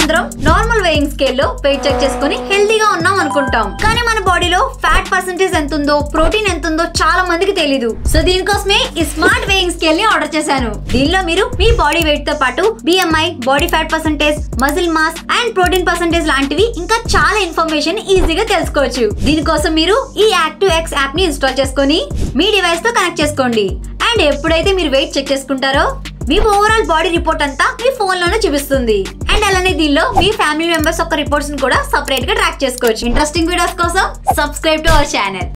మనందరం normal weighing scale లో weight check చేసుకుని హెల్దీగా ఉన్నాం అనుకుంటాం కానీ మన బాడీలో ఫ్యాట్ పర్సెంటేజ్ ఎంత ఉందో ప్రోటీన్ ఎంత ఉందో చాలా మందికి తెలీదు సో దీనికోసమే ఈ స్మార్ట్ వేయింగ్ స్కేల్ ని ఆర్డర్ చేశాను దీనిలో మీరు మీ బాడీ వెయిట్ తో పాటు BMI body fat percentage muscle mass and protein percentage లాంటివి ఇంకా చాలా ఇన్ఫర్మేషన్ ఈజీగా తెలుసుకోవచ్చు దీనికోసం మీరు ఈ యాక్టివ్ ఎక్స్ యాప్ ని ఇన్స్టాల్ చేసుకొని మీ డివైస్ తో కనెక్ట్ చేసుకోండి అండ్ ఎప్పుడైతే మీరు వెయిట్ చెక్ చేసుకుంటారో మీ ఓవరాల్ బాడీ రిపోర్ట్ అంతా మీ ఫోన్ లోనే చూపిస్తుంది అండ్ అలానే దీనిలో మీ ఫ్యామిలీ మెంబర్స్ యొక్క రిపోర్ట్స్ కూడా సపరేట్ గా ట్రాక్ చేసుకోవచ్చు ఇంట్రెస్టింగ్ వీడియోస్ కోసం సబ్స్క్రైబ్ టు అవర్ ఛానల్